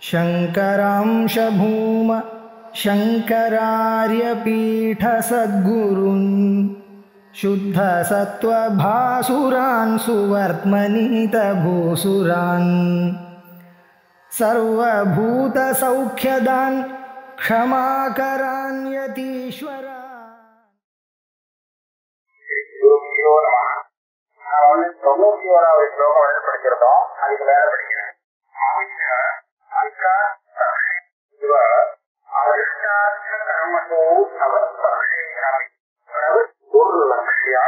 शङ्करांशभूम शङ्करार्यपीठसद्गुरुन् शुद्धसत्त्वभासुरान् सुवर्त्मनीतभूसुरान् सर्वभूतसौख्यदान् क्षमाकरान् यतीश्वरा குருபியோ நம நான் வந்து தொண்ணூத்தி ஓராவது ஸ்லோகம் வந்து படிச்சிருந்தோம் அதுக்கு மேல படிக்கிறேன் ஆமிஷ அல்கா சர்ஷே இவ அதிஷ்டார்த்த கர்மசோ அவஸ்பர்ஷே அபி பிரவத் துர்லக்ஷ்யா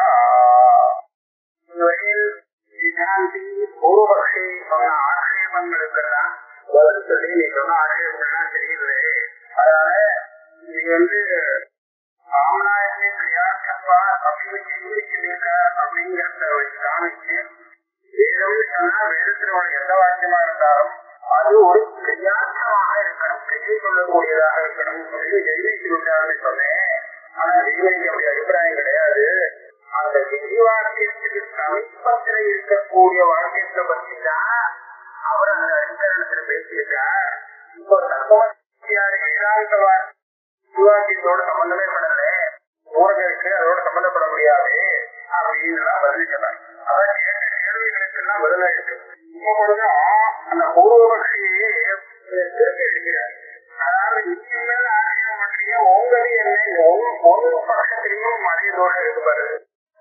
இவரில் சித்தாந்தி பூர்வபக்ஷி சொன்ன ஆட்சேபங்களுக்கெல்லாம் பதில் சொல்லி நீ சொன்ன ஆட்சேபங்கள்லாம் தெரியுது அதனால இது வந்து ராமநாயகன் கிரியாசப்பா அப்படின்னு சொல்லியிருக்க அப்படிங்கிறத வச்சு காமிச்சு வேதம்னு சொன்னா வேதத்துல உள்ள எந்த வாக்கியமா இருந்தாலும் அது ஒரு கிரியாசமாக இருக்கணும் கிரியை சொல்லக்கூடியதாக இருக்கணும் அப்படின்னு ஜெய்வீசி விட்டாருன்னு சொன்னேன் ஆனா ஜெய்வீசி அப்படி அபிப்பிராயம் கிடையாது அந்த விதி வாக்கியத்துக்கு சமீபத்தில் இருக்கக்கூடிய வாக்கியத்தை பத்தி தான் அவர் அந்த அதிகரணத்துல பேசியிருக்கார் இப்போ தத்துவத்தியார் வேதாந்தவா சிவாக்கியத்தோட சம்பந்தமே படல ஊரகருக்கு அதோட சம்பந்தப்பட முடியாது அப்படின்னு எல்லாம் பதில் சொன்னாங்க அதான் கேட்ட கேள்விகளுக்கு எல்லாம் பதில் இருக்கு இப்போ பொழுதும் அந்த பூர்வபக்ஷியே திருப்பி எடுக்கிறார் அதாவது நீங்க மேல ஆசிரியம் பண்றீங்க உங்களது என்ன இந்த ஒன்னு ஒன்று பட்சத்திலையும் மதிய தோஷம் இருக்கு பாரு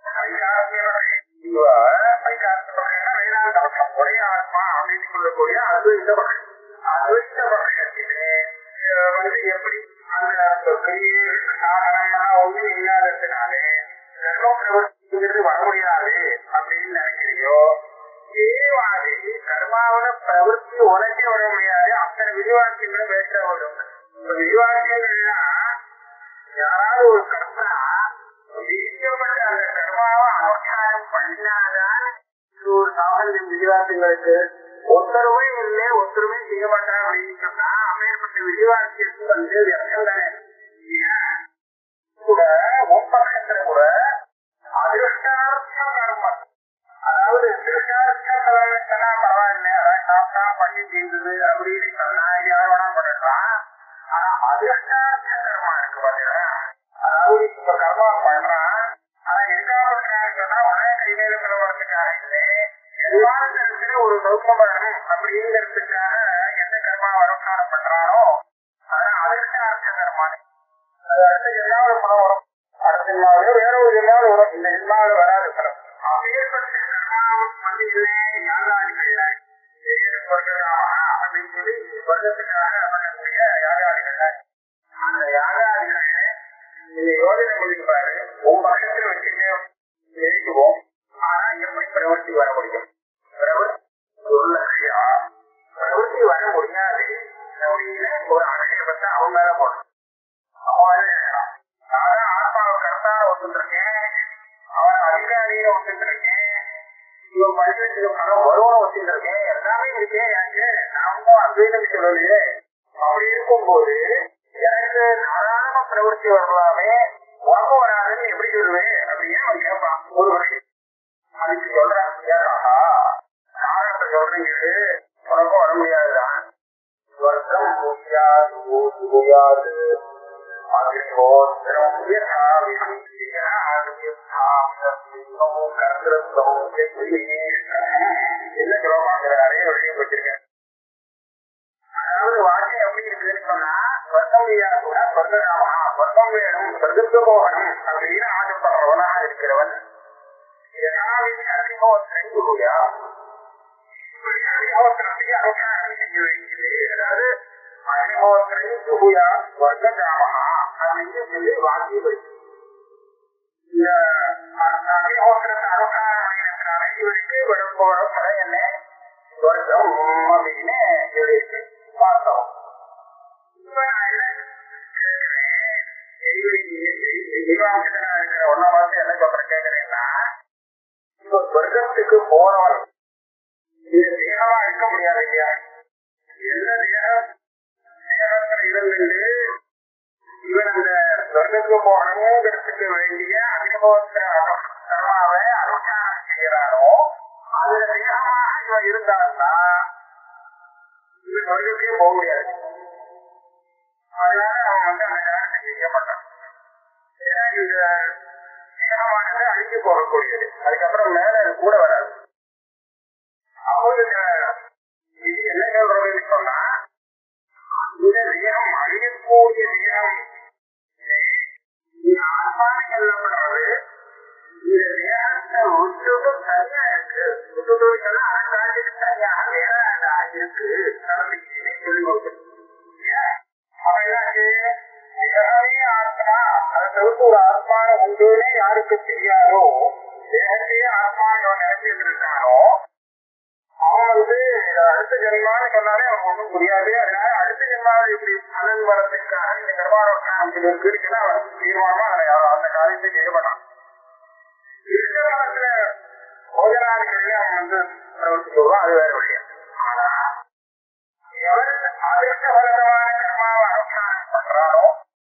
வேதாந்த பட்சம் ஒரே ஆத்மா அப்படின்னு சொல்லக்கூடிய அத்வைத பட்சம் அத்வைத பட்சத்திலே அஹ், வந்து எப்படி அந்த கிரியை சாதனம் ஒன்றும் இல்லாததுனாலே தர்மம் பிரவர்த்திங்கிறது வர முடியாது அப்படின்னு நினைக்கிறியோ இதே மாதிரி கர்மாவோட பிரவൃத்தி உனக்கே வர முடியாது அத்தனை விரிவாக்கியங்களும் வேஸ்டா வரும் இப்ப விரிவாக்கியங்கள்லாம் யாராவது ஒரு கர்த்தா விதிக்கப்பட்ட அந்த கர்மாவை அவசாரம் பண்ணினாதான் இது ஒரு சாமானியம் விரிவாக்கியங்களுக்கு ஒருத்தருமே இல்லை ஒருத்தருமே செய்ய மாட்டாங்க அப்படின்னு சொன்னா அப்பேற்பட்ட விரிவாக்கியத்துக்கு வந்து வியர்த்தம் தானே ஏன் கூட முன்பக்கத்துல கூட அதிருஷ்டார்த்த கர்மம் அதாவது திருஷ்டார்த்த கலவெட்டனா பரவாயில்ல அதான் சாப்பிட்டா பண்ணி செய்தது அப்படின்னு சொன்னா இது யார் வேணா பண்ணலாம் ஆனா அதிருஷ்டார்த்த கர்மா இருக்கு பாத்தீங்களா அதாவது இப்ப கர்மா பண்றான் ஆனா எதுக்காக பண்றான்னு சொன்னா உடனே கைவேலுங்கிற வரதுக்காக இல்லை எதிர்காலத்துல ஒரு நோக்கம் வரணும் அப்படிங்கிறதுக்காக எந்த கர்மா வருமானம் பண்றானோ அதான் அதிருஷ்டார்த்த கர்மானே அது அடுத்த ஜென்மாவில பணம் வரும் அடுத்த ஜென்மாவில வேற ஒரு ஜென்மாவில வரும் இந்த ஜென்மாவில வராது பணம் அப்பேற்பட்ட கர்மாவும் வந்து இல்லை யாராவது கிடையாது அப்படின்னு சொல்லி வருடத்துக்காக பண்ணக்கூடிய யாகாதிகள் அந்த யாகாதிகளை நீங்க யோஜனை பண்ணி பாரு உன் பக்கத்துல வச்சுட்டு எழுதுவோம் ஆனா எப்படி பிரவர்த்தி வர முடியும் பிரவர்த்தி துர்லட்சியா பிரவர்த்தி வர முடியாது அப்படின்னு ஒரு அனுஷேபத்தை அவங்க மேல போடணும் நான் ஆத்மாவை கரெக்டா ஒத்துருக்கேன் அவன் அதிகாரியை ஒத்துருக்கேன் இவன் மனிதனுக்கு பணம் வருவனும் ஒத்துருக்கேன் எல்லாமே இருக்கே எனக்கு நாமும் அத்வைதம் சொல்லலையே அப்படி இருக்கும்போது எனக்கு தாராளமா பிரவர்த்தி வரலாமே உனக்கு வராதுன்னு எப்படி சொல்லுவேன் அப்படின்னு அவன் கேட்பான் ஒரு விஷயம் அதுக்கு சொல்றான் ஏறாஹா காரணத்தை சொல்றீங்க உனக்கும் வர முடியாதுதான் ஸ்வர்க்கம் பூயாது பூயாது அக்னிஹோத்திரம் யதா என்ன சொல்லுவாங்க நிறைய விஷயம் வச்சிருக்கேன் அதாவது வாழ்க்கை எப்படி இருக்குன்னு சொன்னா சொர்க்கம் வீடா கூட சொர்க்ககாமா சொர்க்கம் வேணும் சொர்க்கத்து போகணும் அப்படின்னு ஆசைப்படுறவனாக இருக்கிறவன் யதாவிதி அக்னிஹோத்திரம் குருயா இப்படி அக்னிஹோத்திரத்துக்கு அனுஷ்டானம் செய்ய வேண்டியது அதாவது அக்னிஹோத்திரம் குருயா சொர்க்ககாமா அப்படின்னு சொல்லி வாங்கி வச்சு இந்த அக்னிஹோத்திரத்தை அனுஷ்டானம் பண்ணினதுனால இவருக்கு வரப்போற படம் என்ன சொர்க்கம் அப்படின்னு சொல்லியிருக்கு பார்த்தோம் இப்ப நான் என்ன கேட்கிறேன், தெய்வாம்சனா இருக்கிற ஒன்ன பார்த்து என்ன சொல்றேன் கேட்கிறேன்னா இப்ப சொர்க்கத்துக்கு போனவன் இந்த தேகமா இருக்க முடியாது இல்லையா எந்த தேகம் தேகத்துல இருந்துட்டு இவன் அந்த சொர்க்கத்துக்கு போகணுங்கிறதுக்கு வேண்டிய அனுபவத்தை கர்மாவை அனுஷ்டானம் செய்யறானோ அதுல தேகமாக இவன் இருந்தான்னா இது சொர்க்கத்தையே போக முடியாது அதனால அவன் வந்து அந்த காரியத்தை செய்ய மாட்டான் ஏன்னா இந்த தேகமானது அழிஞ்சு போகக்கூடியது அதுக்கப்புறம் மேல அது கூட வராது அப்போ இந்த இது என்ன சொல்றதுன்னு சொன்னா இந்த தேகம் அழியக்கூடிய தேகம் இந்த ஆத்மான்னு சொல்லப்படுறது இந்த தேகத்தை விட்டுட்டு தனியா இருக்கு விட்டுட்டு சொன்னா அந்த ஆட்சிக்கு தனியாக வேற அந்த ஆட்சிக்கு நடந்துக்கிட்டே சொல்லி கொடுக்குது ஏன்? அப்ப என்னாச்சு தேகமே ஆத்மா அதை தவிர்த்து ஒரு ஆத்மான உண்டுன்னே யாருக்கு தெரியாதோ தேகத்தையே ஆத்மான்னு இவன் நினைச்சிட்டு இருக்கானோ அவன் வந்து அடுத்த ஜென்மான்னு சொன்னாலே அவனுக்கு ஒண்ணும் புரியாது அதனால அடுத்த ஜென்மாவில் இப்படி பலன் வரதுக்காக இந்த கர்மாரோட்டம் இருக்குன்னு அவன் தீர்மானமா அதை அவன் அந்த காரியத்தை செய்ய மாட்டான் இருக்க காலத்துல போஜனாதிகளே அவன் வந்து பிரவர்த்திக்கு வருவான் அது வேற விஷயம் ஆனா எவன் அதிர்ஷ்டபலமான கர்மாவை அனுஷ்டானம் பண்றானோ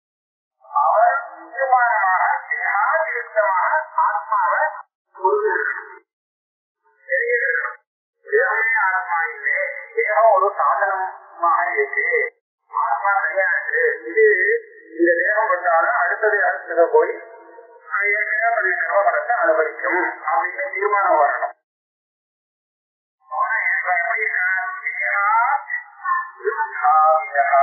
அவன் தீர்மானமாக தேகாதிருஷ்டமாக ஆத்மாவை புரிஞ்சிருக்கணும் தெரிஞ்சிருக்கணும் தேகமே ஆத்மா இல்லை தேகம் ஒரு சாதனமாக இருக்கு ஆத்மா கிடையாது இது இந்த தேகம் விட்டாலும் அடுத்தது அடுத்தது போய் அது ஏற்கனவே பண்ண கர்மபலத்தை அனுபவிக்கும் அப்படின்னு தீர்மானம் வரணும் ஆனா இப்ப எப்படி இருக்கான்? தேகாத் யுத்தாவிதா.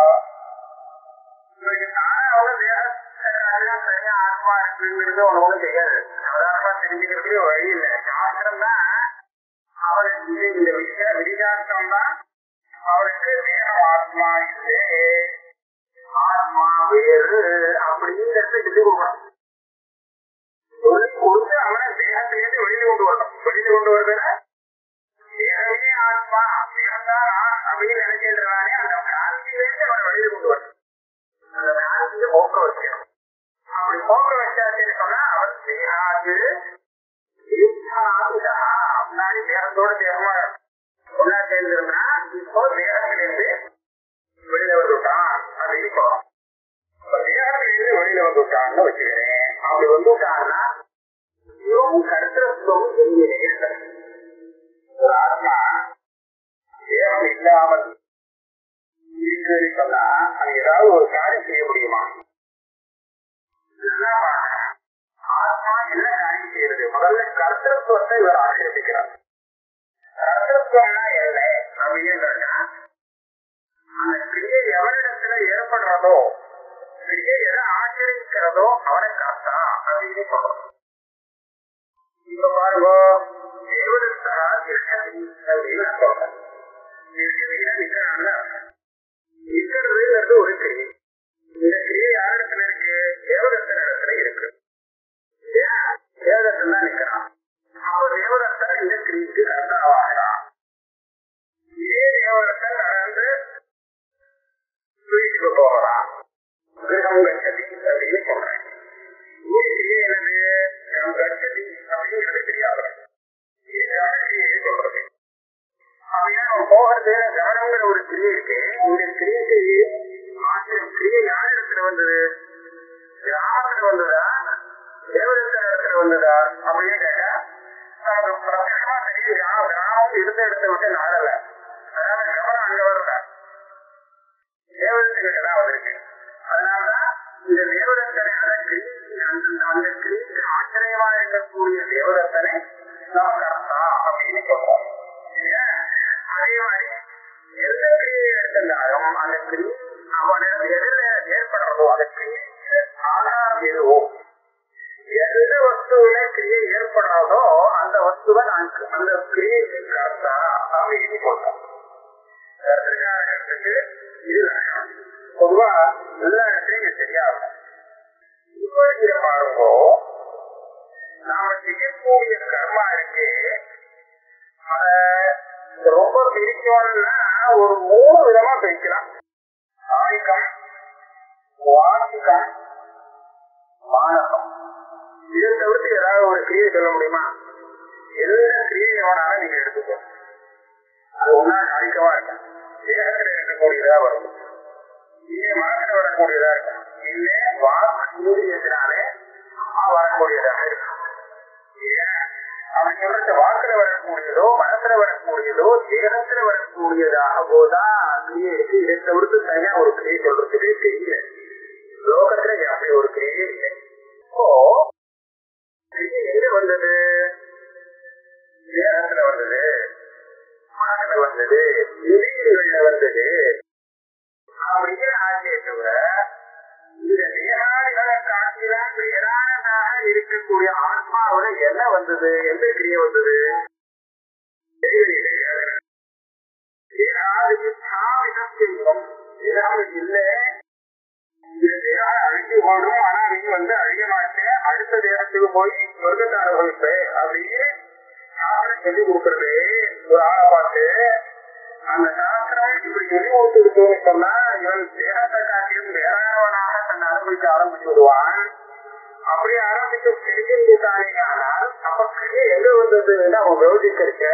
இவருக்கு தானே அவங்க தேகத்தை காட்டிலும் தனியா ஆத்மா இருக்குங்கிறது ஒண்ணு ஒண்ணும் தெரியாது சாதாரணமா தெரிஞ்சுக்கிறதுக்கு வழி இல்லை சாஸ்திரம் தான் அவனுக்கு இந்த விஷய விதிஜாஸ்திரம் தான் அவனுக்கு தேகம் ஆத்மா இல்லை ஆத்மா வேறு அப்படிங்கிறத சொல்லி கொடுக்கணும் சொல்லி கொடுத்து அவனை தேகத்திலேருந்து வெளியில கொண்டு வரணும் வெளியில கொண்டு வருதுன்னா தேகமே ஆத்மா தேகம்தான் நான் அப்படின்னு நினைக்கின்றானே அந்த பிராந்தியிலேருந்து அவனை வெளியில கொண்டு வரணும் அந்த பிராந்தியை போக்க வைக்கணும் அப்படி போக்க வச்சாச்சுன்னு சொன்னா அவன் தேகாது யுத்தாதுடா. முன்னாடி தேகத்தோட தேகமா ஒன்னா சேர்ந்திருந்தா இப்போ தேகத்திலிருந்து வெளியில வந்துட்டான் அப்படின்னு சொல்லணும் இப்ப தேகத்திலிருந்து வெளியில வந்துட்டான்னு வச்சுக்கிறேன் அப்படி வந்துட்டான்னா இவன் கருத்திரத்துவம் எங்கே ஒரு ஆத்மா தேகம் இல்லாமல் இருக்குன்னு சொன்னா அது ஏதாவது ஒரு காரியம் செய்ய முடியுமா நல்லா பாருங்க. ஆத்மா என்ன காரியம் செய்யறது முதல்ல கர்த்தத்துவத்தை இவர் ஆசிரியப்பிக்கிறார் கர்த்தத்துவம்னா என்ன அப்படின்னு கேட்டா, அந்த கிரியை எவரிடத்துல ஏற்படுறதோ கிரியை எதை ஆச்சரிக்கிறதோ அவனை காத்தா அப்படின்னு சொல்றோம் இப்ப பாருங்க தேவதத்தா கிருஷ்ணன் அப்படின்னு நான் சொல்றேன் கிருஷ்ணன் நிக்கிறான்ல நிக்கிறதுங்கிறது ஒரு கிரியை இந்த கிரியை யாரிடத்துல இருக்கு தேவதத்தன் இடத்துல இருக்கு ஏன்? தேவதத்தன் தான் நிக்கிறான் அப்ப தேவதத்தன் இந்த கிரிக்கு கர்த்தாவாகிறான் இதே தேவதத்தன் நடந்து வீட்டுக்கு போகலாம் கிரகம் கச்சதி அப்படின்னு சொல்றேன் இந்த கிரியை என்னது கிரகம் கச்சதி அப்படிங்கிறது தெரியாது இது கிரியை சொல்றது அப்படின்னா அவன் போகிறது கவனங்கிற ஒரு கிரியை இருக்கு இந்த கிரியைக்கு ஆசிரியர் கிரியை யார் இடத்துல வந்தது கிராமத்துல வந்ததா தேவதத்த இடத்துல வந்ததா அப்படின்னு கேட்டா நமக்கு பிரத்யமா தெரியும் கிராமம் கிராமம் இருந்த இடத்தை விட்டு நாடல அதனால கவனம் அங்க வரல தேவதத்திற்கு தான் வந்திருக்கு அதனாலதான் இந்த தேவதத்தனை அந்த கிரிக்கு அந்த அந்த கிரிக்கு ஆச்சரியமா இருக்கக்கூடிய தேவதத்தனை நம்ம கர்த்தா அப்படின்னு சொல்றோம் இல்லையா? அதே மாதிரி எந்த கிரியை எடுத்திருந்தாலும் அந்த கிரியை அவனிடம் எதிர ஏற்படுறதோ அந்த கிரியைக்கு ஆதாரம் எதுவோ எந்த வஸ்துவில கிரியை ஏற்படாதோ அந்த வஸ்துவை நான் அந்த கிரியைக்கு கர்த்தா அப்படின்னு சொல்றோம் கருத்துக்காரர்களுக்கு இது லட்சணம் பொதுவா எல்லா இடத்துலயும் இது தெரியாது இப்போ இங்க பாருங்க நாம செய்யக்கூடிய கர்மா இருக்கு அத ரொம்ப பிரிக்கணும்னா ஒரு மூணு விதமா பிரிக்கலாம் ஆணிக்கம் வாசிக்கம் மானகம் இதை தவிர்த்து ஏதாவது ஒரு கிரியை சொல்ல முடியுமா எந்த கிரியை வேணாலும் நீங்க எடுத்துக்கோ அது ஒன்னா காணிக்கமா இருக்கும் தேகத்துல இருக்கக்கூடியதா வரும் இல்ல மனசுல வரக்கூடியதா இருக்கும் இல்ல வாக்கு இந்திரியத்தினாலே வரக்கூடியதாக இருக்கும் ஏன்? அவன் சொல்றது வாக்குல வரக்கூடியதோ மனசுல வரக்கூடியதோ தேகத்துல வரக்கூடியதாக போதா கிரியை இருக்கு இதை தவிர்த்து தனியா ஒரு கிரியை சொல்றதுக்கே தெரியல லோகத்துல அப்படி ஒரு கிரியை இல்லை இப்போ கிரியை எங்க வந்தது தேகத்துல வந்தது மனசுல வந்தது இந்திரியங்கள்ல வந்தது அப்படிங்கிற ஆசையை தவிர இந்த தேகாதிகளை காட்டிலும் வேறானதாக இருக்கக்கூடிய ஆத்மாவுல என்ன வந்தது எந்த கிரியை வந்தது இல்லை இந்த தேகம் அழிஞ்சு போடும் ஆனா நீ வந்து அழிய மாட்டேன் அடுத்த தேகத்துக்கு போய் சொர்க்கத்தை அனுபவிப்பேன் அப்படின்னு சாஸ்திரம் சொல்லி கொடுக்கறது ஒரு ஆளை பார்த்து அந்த சாஸ்திரம் இப்படி சொல்லி கொடுத்துருக்கோன்னு சொன்னா இவன் தேகத்தை காட்டிலும் வேறானவனாக தன்னை அனுபவிக்க ஆரம்பிச்சு விடுவான் அப்படி ஆரம்பிச்சு தெரிஞ்சுட்டானே ஆனால் அப்ப கிரியை எங்க வந்ததுன்னு அவன் யோசிச்சிருக்க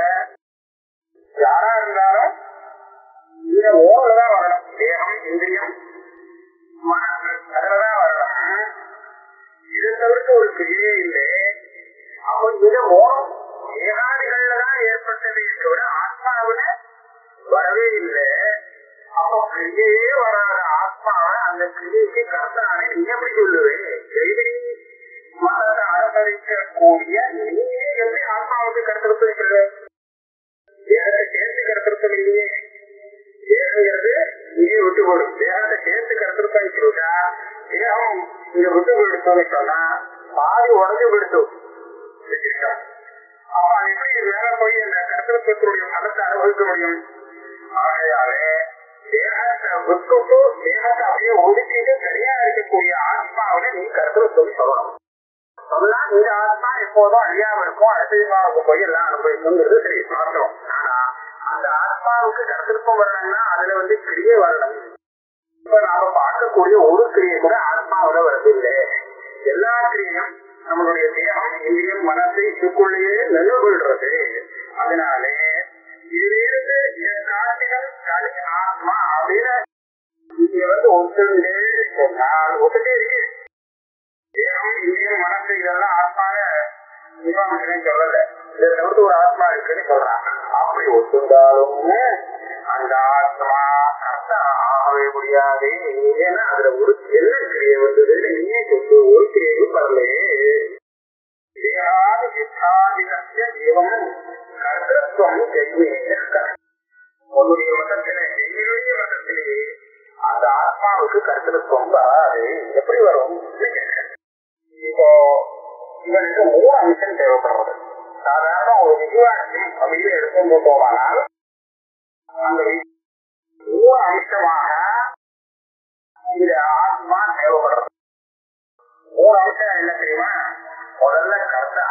யாரா இருந்தாலும் இந்த ஓரதான் வரணும் தேகம் இந்திரியம் மனசு அதுலதான் வரணும் இதை தவிர்த்து ஒரு கிரியே இல்லை அப்ப இந்த மோகம் தேகாதிகள்ல தான் ஏற்பட்டதை தவிர ஆத்மாவுல வரவே இல்லை அப்ப கிரியையே வராத ஆத்மாவை அந்த கிரியைக்கு கர்த்தான நீ எப்படி சொல்லுவேன் செய்தி மனத்தை அனுசரிக்கக்கூடிய நீயே எப்படி ஆத்மாவுக்கு கருத்திருப்பது இல்லை தேகத்தை சேர்த்து கருத்திருப்பது இல்லையே தேகங்கிறது இங்கே விட்டு போடும் தேகத்தை சேர்த்து கருத்திருப்பான்னு சொல்லிட்டா தேகம் இங்க விட்டு போயிடுத்தோன்னு சொன்னா பாதி உடஞ்சு போயிடுத்து விசிஷ்டம் அப்ப அது எப்படி மேல போய் அந்த கருத்திருப்பத்தினுடைய பலத்தை அனுபவிக்க முடியும் ஆகையாலே தேகத்தை விட்டுட்டு தேகத்தை அப்படியே ஒதுக்கிட்டு சரியா இருக்கக்கூடிய ஆத்மாவோட நீ கருத்திருப்பம் சொல்லணும் சொன்னா இந்த ஆத்மா எப்போதும் அழியாம இருக்கும் அடுத்த போய் எல்லாம் அனுபவிக்குங்கிறது சரி மாற்றம் ஆனா அந்த ஆத்மாவுக்கு கருத்திருப்பம் வரணும்னா அதுல வந்து கிரியை வரணும் இப்ப நாம பார்க்கக்கூடிய ஒரு கிரியை கூட ஆத்மாவோட வருது இல்லை எல்லா கிரியையும் நம்மளுடைய தேகம் இந்திரியம் மனசை இதுக்குள்ளேயே நின்று கொள்றது அதனாலே இதிலிருந்து காட்டிகள் தனி ஆத்மா அப்படின்னு இங்க வந்து ஒத்துண்டே சொன்னால் ஒத்துட்டே இருக்கு தேகம் இந்திரியம் மனசு இதெல்லாம் ஆத்மான விவாமிக்கிறேன் சொல்லல இதை தவிர்த்து ஒரு ஆத்மா இருக்குன்னு சொல்றான் அப்படி ஒத்துண்டாலும் அந்த ஆத்மா கர்த்தா ஆகவே முடியாது ஏன்னா அதுல ஒரு என்ன கிரியை வந்ததுன்னு நீயே சொல்லு ஒரு கிரியையும் வரலையே தேகாதிசித்தாதிகத்திய ஜீவம் கர்த்தத்துவம் ஜெய்மே உன்னுடைய மதத்திலே என்னுடைய மதத்திலே அந்த ஆத்மாவுக்கு கர்த்தத்துவம் வராது எப்படி வரும் இப்போ இவனுக்கு மூணு அம்சம் தேவைப்படுறது சாதாரண ஒரு விசுவாசம் அப்படின்னு எடுத்துட்டு போவானால் அந்த மூணு அம்சமாக இந்த ஆத்மா தேவைப்படுறது மூணு அம்சம் என்ன தெரியுமா முதல்ல கர்த்தா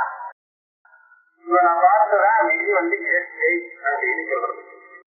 இவனை பார்த்துதான் விதி வந்து இயற்கை அப்படின்னு சொல்றது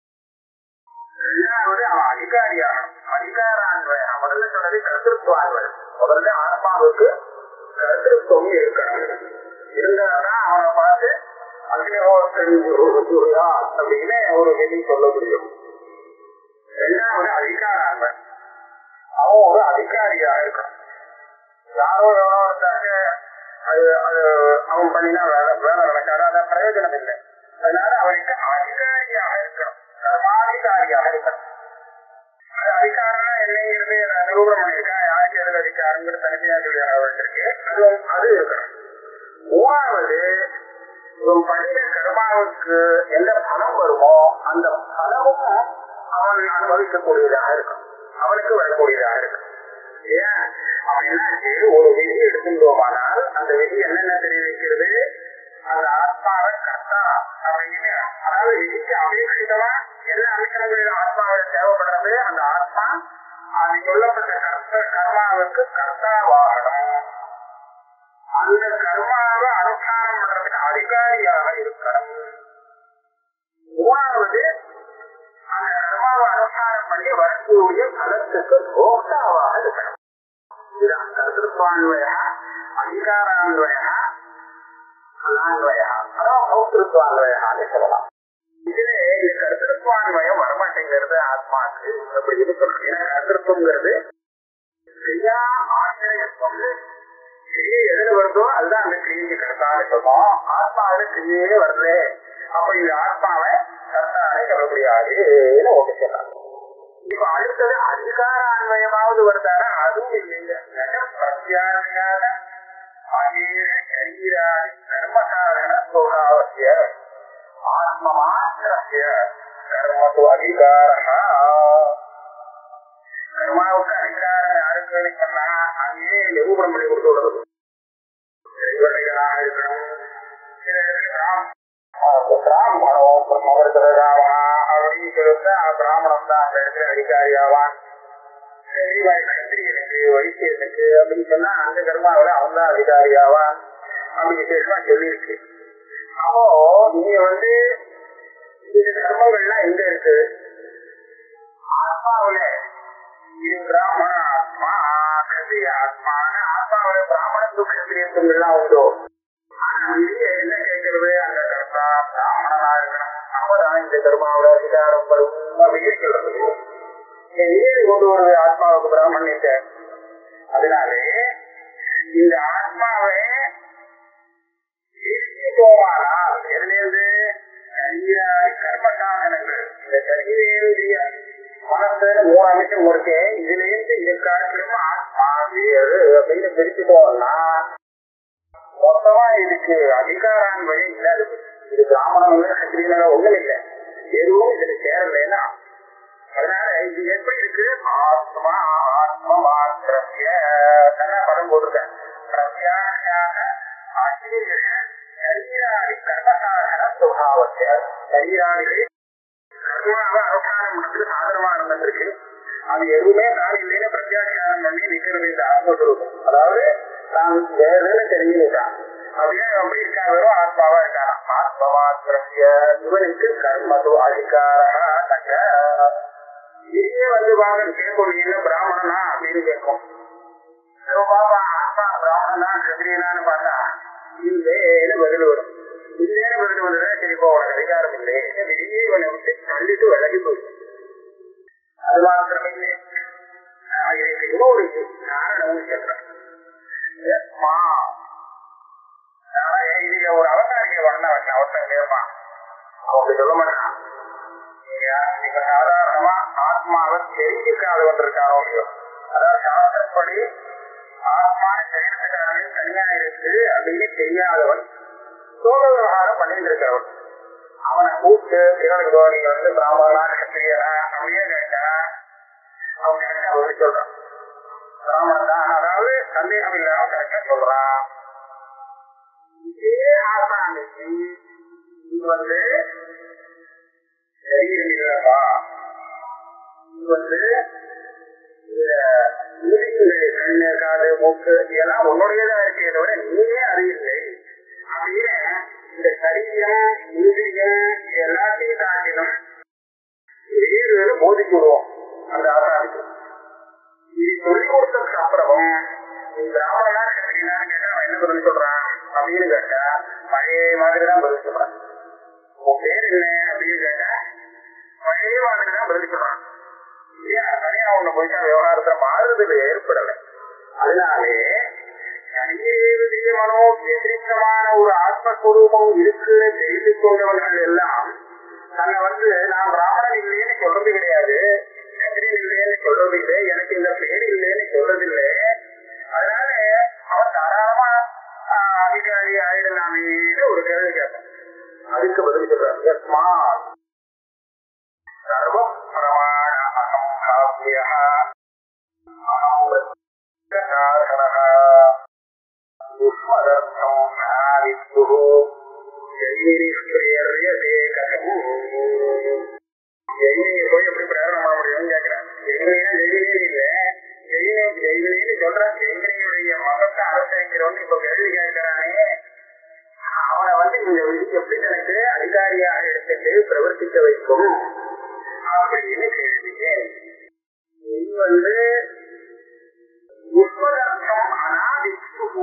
ரெண்டாவது அவன் அதிகாரியாகணும் அதிகாரான்வய முதல்ல சொன்னது கருத்திருத்துவான்வன் முதல்ல ஆத்மாவுக்கு கருத்திருத்துவம் இருக்கணும் இருந்தாதான் அவனை பார்த்து அக்னிஹோத்திரா அப்படின்னு ஒரு விதி சொல்ல முடியும் ரெண்டாவது அதிகாரான்வன் அவன் ஒரு அதிகாரியாக இருக்கணும் யாரோ எவனோ இருந்தாங்க அது அது அவன் பண்ணினா வேலை வேலை நடக்காது அத பிரயோஜனம் இல்லை அதனால அவனுக்கு அதிகாரியாக இருக்கணும் கர்மாதிகாரியாக இருக்கணும் அது அதிகாரம்னா என்னங்கிறது நிரூபணம் பண்ணியிருக்கேன் யாருக்கு எதில் அதிகாரங்கிறது தனிமையாக சொல்லி வச்சிருக்கு அது அது இருக்கணும் மூணாவது இவன் பண்ணின கர்மாவுக்கு எந்த பலம் வருமோ அந்த பலமும் அவன் அனுபவிக்கக்கூடியதாக இருக்கும் அவனுக்கு வரக்கூடியதாக இருக்கும் ஏன் அவன் என்னாச்சு ஒரு விதி எடுத்துட்டோமானால் அந்த விதி என்னென்ன தெரிவிக்கிறது அந்த ஆத்மாவை கர்த்தா அப்படின்னு அதாவது விதிக்கு அபேட்சிதமா எல்லா அம்சங்களும் ஆத்மாவை தேவைப்படுறது அந்த ஆத்மா அது சொல்லப்பட்ட கர்த்த கர்மாவுக்கு கர்த்தாவாகணும் அந்த கர்மாவை அனுஷ்டானம் பண்றதுக்கு அதிகாரியாக இருக்கணும் மூணாவது அந்த கர்மாவை அனுஷ்டானம் பண்ணி வரக்கூடிய பலத்துக்கு போக்தாவாக இருக்கணும் இதுதான் கர்த்திருப்பான்வய அதிகாரான்வய அனான்வய அதான் பௌத்திருப்பான்வயான்னு சொல்லலாம் இதுல இந்த கருத்திருப்பான்வயம் வரமாட்டேங்கிறது ஆத்மாக்கு அப்படின்னு சொல்றேன் ஏன்னா கருத்திருப்பங்கிறது கிரியா ஆசிரியத்துவம் கிரியை எதுல வருதோ அதுதான் அந்த கிரியைக்கு கர்த்தான்னு சொல்றோம் ஆத்மாவில கிரியையே வரல அப்ப இந்த ஆத்மாவை கர்த்தானே சொல்ல முடியாதுன்னு ஓகே சொல்றாங்க இப்ப அடுத்தது அதிகார அன்வயமாவது வருதானா அதுவும் இல்லைங்க பிரத்யாரியான சரீராதி கர்மகாரண சுகாவசிய ஆத்ம மாத்திரஸ்ய கர்மத்து அதிகாரா கர்மாவுக்கு அதிகாரம் யாருக்குன்னு சொன்னா அங்கேயே நிரூபணம் பண்ணி கொடுத்து விடுறது தெய்வர்களாக இருக்கணும் சில இடத்துல பிராம்- ஆஹ் பிராமணம் பிரம்மவர்த்தராவா அப்படின்னு சொல்லிட்டு பிராமணன் தான் அந்த இடத்துல அதிகாரியாவான் கத்திரியனுக்கு வைத்தியனுக்கு அப்படின்னு சொன்னா அந்த கர்மாவில அவன் தான் அதிகாரியாவான் அப்படி விசேஷமா சொல்லியிருக்கு அப்போ நீங்க வந்து இந்த கர்மங்கள்லாம் எங்க இருக்கு ஆத்மாவுல இது பிராமண ஆத்மா கத்திரிய ஆத்மான ஆத்மாவுல பிராமணத்து கத்திரியத்துவங்கள்லாம் உண்டோ ஆனா வெளியே என்ன கேட்கறது அந்த கர்த்தா பிராமணனா இருக்கணும் அப்பதான் இந்த கர்மாவோட அதிகாரம் வரும் அப்படின்னு சொல்றது ஏறி கொண்டு வருது ஆத்மாவுக்கு பிராமணியத்தை அதனாலே இந்த ஆத்மாவை ஈர்த்திட்டோமானால் எதிலிருந்து சரீராதி கர்ம சாதனங்கள் இந்த சரீரேந்திரிய மனசு மூணு அம்சம் இருக்கு இதுல இருந்து இந்த காட்டிலும் ஆத்மா வேறு அப்படின்னு பிரிச்சுட்டோம்னா மொத்தமா இதுக்கு அதிகாரான்வய இல்லாது இது பிராமணம் இல்லை சத்திரியனால ஒண்ணும் இல்லை எதுவும் இதுல சேரலைன்னா அதனால இது எப்படி இருக்கு ஆத்மா ஆத்ம மாத்திரத்திய நல்லா படம் போட்டிருக்கேன் பிரத்யாரியாக அசரீர சரீராதி கர்மசாதன சுபாவத்திய சரீராதிகள் கர்மாவை அனுஷ்டானம் பண்றதுக்கு சாதனமா இருந்திருக்கு அது எதுவுமே நான் இல்லைன்னு பிரத்யாட்சாரம் பண்ணி நிக்கிறது இந்த ஆத்மஸ்வரூபம் அதாவது நான் வேறுன்னு தெரிஞ்சுக்கிட்டான் அப்படியே எப்படி இருக்கா வெறும் ஆத்மாவா இருக்கான் ஆத்ம மாத்திரத்திய இவனுக்கு கர்மது அதிகாரா நக இதே வந்து வாங்க கேட்கும் நீ என்ன பிராமணனா அப்படின்னு கேட்கும் ஐயோ பாபா ஆத்மா பிராமணனா கத்திரியனான்னு பார்த்தா இல்லேன்னு பதில் வரும் இல்லேன்னு பதில் வந்ததா சரி இப்போ உனக்கு அதிகாரம் இல்லை வெளியே இவனை விட்டு தள்ளிட்டு விலகி போயிடும் அது மாத்திரம் இல்லை நான் இதுக்கு இன்னொரு காரணம் சொல்றேன் யஸ்மா. நான் இதுக்கு ஒரு அவதாரிக்க வந்தா வச்சேன் அவசரம் கேட்பான் அவங்க சொல்ல மாட்டான் நீங்க நீங்க சாதாரணமா ஆத்மாவை தெரிஞ்சுக்காத வந்திருக்காரோ இல்லையோ அதாவது சாஸ்திரப்படி ஆத்மா சரீரத்துக்காக தனியா இருக்கு அப்படின்னு தெரியாதவன் சோழ விவகாரம் பண்ணிட்டு இருக்கிறவன் அவனை கூப்பிட்டு இவனுக்கு நீங்க வந்து பிராமணனா கத்திரியனா அப்படியே கேட்டா அவன் கரெக்டா பதில் சொல்றான் பிராமணன் தான் அதாவது சந்தேகம் இல்லாம கரெக்டா சொல்றான் இதே ஆசாமிக்கு இது வந்து சரீரம் இல்லப்பா இது வந்து இந்த இந்திரியங்கள் கண்ணு காது மூக்கு இதெல்லாம் உன்னுடையதா இருக்கே தவிர நீயே அது இல்லை அப்படின்னு இந்த சரீரம் இந்திரியம் இது எல்லாத்தையும் தாண்டினும் வேறு போதிச்சு விடுவோம் அந்த ஆசாரிக்கு இது சொல்லிக் கொடுத்ததுக்கு அப்புறமும் நீ பிராமணனா கத்திரினான்னு கேட்டா அவன் என்ன பதில் சொல்றான் அப்படின்னு கேட்டா பழைய மாதிரி தான் பதில் சொல்றான் உன் பேர் என்ன அப்படின்னு கேட்டா பழைய மாதிரி தான் பதில் சொல்றான் ஏன் தனியா ஒண்ணு போயிட்டா விவகாரத்துல மாறுதல் ஏற்படலை அதனாலே மனோ வியதிரிக்தமான ஒரு ஆத்மஸ்வரூபம் இருக்குன்னு தெரிந்து கொண்டவர்கள் எல்லாம் தன்னை வந்து நான் பிராமணன் இல்லைன்னு சொல்றது கிடையாது கத்திரியன் இல்லைன்னு சொல்றது இல்லை எனக்கு இந்த பேர் இல்லைன்னு சொல்றது இல்லை அதனால அவன் தாராளமா ஆஹ், அதிகாரி ஆயிடலாமேன்னு ஒரு கேள்வி கேட்பான் அதுக்கு பதில் சொல்றான் யஸ்மா சர்வ பிரமாண அசம்பாவிய யுஷ்மதர்த்தம் நாவித்துः ஜெயினிஷ்கிரியர்யதே கதம் ஜெயினியை போய் எப்படி பிரகடனம் பண்ண முடியும்னு கேட்கிறேன் ஜெயினியா ஜெயினே இல்ல ஜெயினே ஜெயினேன்னு சொல்றேன் ஜெயினியுடைய மதத்தை அனுசரிக்கிறவன் இப்ப கேள்வி கேட்கிறானே அவனை வந்து இந்த விதி எப்படி தனக்கு அதிகாரியாக எடுத்துட்டு பிரவர்த்திக்க வைக்கும் அப்படின்னு கேள்வி இது வந்து உஷ்மதர்த்தம் அனாதித்து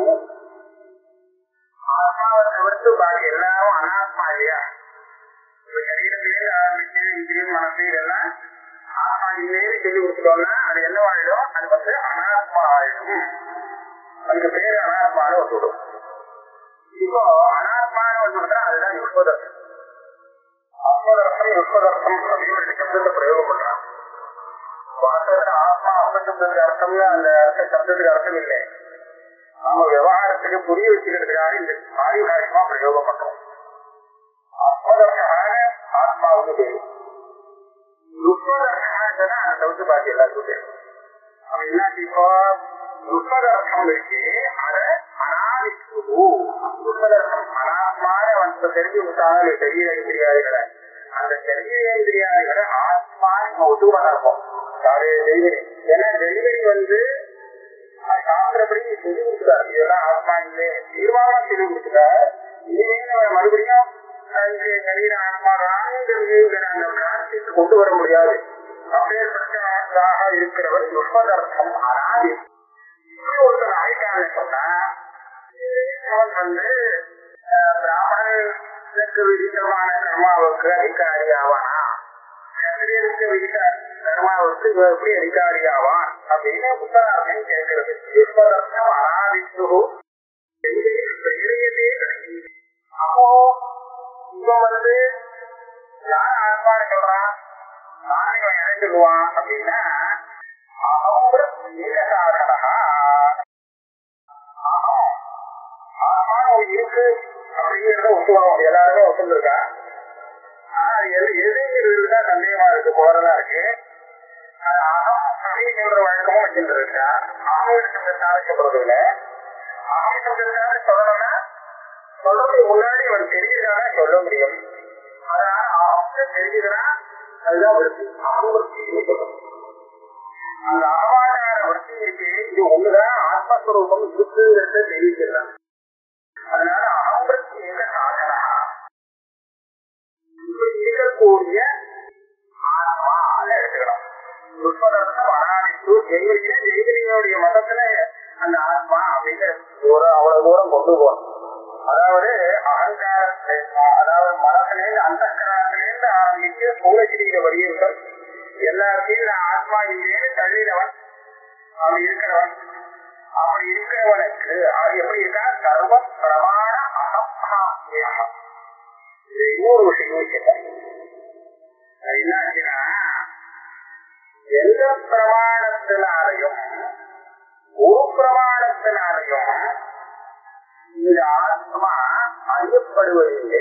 ஆத்மாவை தவிர்த்து பாக்கி எல்லாரும் அனாத்மா இல்லையா இப்ப சரீரத்திலே ஆரம்பிச்சு இந்திரியம் மனசு இதெல்லாம் ஆத்மா இல்லைன்னு சொல்லி கொடுத்துட்டோம்னா அது என்ன ஆயிடும் அது வந்து அனாத்மா ஆயிடும் அதுக்கு பேரு அனாத்மான்னு வந்துவிடும் இப்போ அனாத்மான்னு வந்துவிட்டா அதுதான் யுஷ்பதர்த்தம் ஆத்மதர்த்தம் யுஷ்பதர்த்தம் அப்படின்னு ரெண்டு சப்தத்தை பிரயோகம் பண்றான் வாஸ்தவத்துல ஆத்மா அப்பசப்தத்துக்கு அர்த்தம்னு அந்த அர்த்த சப்தத்துக்கு அர்த்தம் இல்லை நாம விவகாரத்துக்கு புரிய வச்சுக்கிறதுக்காக இந்த ஆயுகாரியமா பிரயோகம் பண்றோம் ஆத்மதர்ஷான ஆத்மாவுக்கு பேரு யுஷ்பதர்ஷான்னா அந்த தவிர்த்து பாக்கி எல்லாருக்கும் பேரு அவன் என்னாச்சு இப்போ யுஷ்பதர்த்தம் இருக்கு அத அனாதிக்கு யுஷ்பதர்த்தம் அனாத்மான வந்து தெரிஞ்சு விட்டாங்க சரீரேந்திரியாதிகளை அந்த சரீரேந்திரியாதிகளை ஆத்மான்னு நம்ம ஒத்துக்கணும் இருப்போம் யாரு தெய்வனி ஏன்னா தெய்வனி வந்து சாஸ்திரப்படி சொல்லி கொடுத்தாரு இதெல்லாம் ஆத்மா இல்லை தீர்மானமா சொல்லி கொடுத்துட்டார் இனிமே நம்ம மறுபடியும் இந்த சரீர ஆத்மாதான்ங்கிற அந்த பிரார்த்திக்கு கொண்டு வர முடியாது அப்பேற்பட்டதாக இருக்கிறவர் யுஷ்மதர்த்தம் அனாதி இப்படி ஒருத்தர் ஆயிட்டான்னு சொன்னா அவன் வந்து அஹ், பிராமணனுக்கு விதித்தமான கர்மாவுக்கு அதிகாரி ஆவானா சத்திரியனுக்கு விதித்த கர்மாவுக்கு இவன் எப்படி அதிகாரி ஆவான் அப்படின்னு புத்தராமன் கேட்கிறது யுஷ்மதர்த்தம் அனாதித்து பிரேரியதே கிடைக்கும் அப்போ இவன் வந்து யார் ஆத்மான்னு சொல்றான் நான் இவன் எதை சொல்லுவான் அப்படின்னா அவங்க ஏக சாதனா ஆத்மா ஒண்ணு இருக்கு அப்படிங்கறத ஒத்துக்கணும் எல்லாருமே ஒத்துருக்கா ஆனா அது எது எதுங்கிறது தான் சந்தேகமா இருக்கு போறதா இருக்கு அது அகம் அப்படிங்கிற வழக்கமும் வச்சுட்டு இருக்கா அகம் சப்தத்தால சொல்றது இல்ல அகம் சப்தத்தால சொல்லணும்னா சொல்றதுக்கு முன்னாடி ஒரு தெரியுதானா சொல்ல முடியும் அதனால அவங்க தெரியுதுன்னா அதுதான் விருத்தி அகம் விருத்தி அந்த அகவாதார விருத்தி இருக்கு இது ஒண்ணுதான் ஆத்மஸ்வரூபம் இருக்குங்கிறத தெரிவிக்கிறான் அதனால அகம் விருத்தி எங்க சாதனா இப்படி இருக்கக்கூடிய ஆத்மால எடுத்துக்கலாம் புஷ்பதர்த்தம் அனாதித்து ஜெய்வலியில ஜெய்வலியோடைய மதத்துல அந்த ஆத்மா அப்படிங்கிற ஒரு அவ்வளவு தூரம் கொண்டு போகணும் அதாவது அகங்காரத்தை அதாவது மனத்திலேருந்து அந்த கரணத்திலேருந்து ஆரம்பித்து சூழச்சிரியில வலியுறுத்தல் எல்லாத்தையும் நான் ஆத்மா இல்லைன்னு தள்ளினவன் அவன் இருக்கிறவன் அப்படி இருக்கிறவனுக்கு அது எப்படி இருக்கா சர்வ பிரமாண அகம் இது இன்னொரு விஷயம் கேட்டார் அது என்னாச்சுன்னா எந்த பிரமாணத்தினாலையும் ஒரு பிரமாணத்தினாலையும் இந்த ஆத்மா அறியப்படுவதில்லை